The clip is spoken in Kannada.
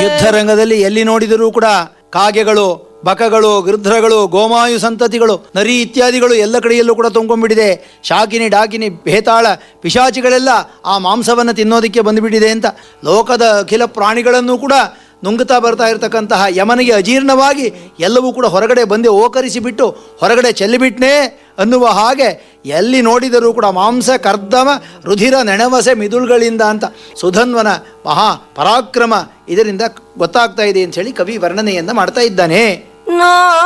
ಯುದ್ಧ ರಂಗದಲ್ಲಿ ಎಲ್ಲಿ ನೋಡಿದರೂ ಕೂಡ ಕಾಗೆಗಳು ಬಕಗಳು ಗೃಧ್ರಗಳು ಗೋಮಾಯು ಸಂತತಿಗಳು ನರಿ ಇತ್ಯಾದಿಗಳು ಎಲ್ಲ ಕಡೆಯಲ್ಲೂ ಕೂಡ ತುಂಬಿಕೊಂಡಿದೆ ಶಾಕಿನಿ ಡಾಕಿನಿ ಭೇತಾಳ ಪಿಶಾಚಿಗಳೆಲ್ಲ ಆ ಮಾಂಸವನ್ನು ತಿನ್ನೋದಕ್ಕೆ ಬಂದುಬಿಟ್ಟಿದೆ ಅಂತ ಲೋಕದ ಅಖಿಲ ಪ್ರಾಣಿಗಳನ್ನು ಕೂಡ ನುಂಗುತ್ತಾ ಬರ್ತಾ ಇರತಕ್ಕಂತಹ ಯಮನಿಗೆ ಅಜೀರ್ಣವಾಗಿ ಎಲ್ಲವೂ ಕೂಡ ಹೊರಗಡೆ ಬಂದು ಓಕರಿಸಿಬಿಟ್ಟು ಹೊರಗಡೆ ಚೆಲ್ಲಿಬಿಟ್ನೇ ಅನ್ನುವ ಹಾಗೆ ಎಲ್ಲಿ ನೋಡಿದರೂ ಕೂಡ ಮಾಂಸ ಕರ್ದಮ ರುಧಿರ ನೆಣವಸೆ ಮಿದುಳುಗಳಿಂದ ಅಂತ ಸುಧನ್ವನ ಮಹಾ ಪರಾಕ್ರಮ ಇದರಿಂದ ಗೊತ್ತಾಗ್ತಾ ಇದೆ ಅಂತ ಹೇಳಿ ಕವಿ ವರ್ಣನೆಯನ್ನು ಮಾಡ್ತಾ ಇದ್ದಾನೆ ನಾ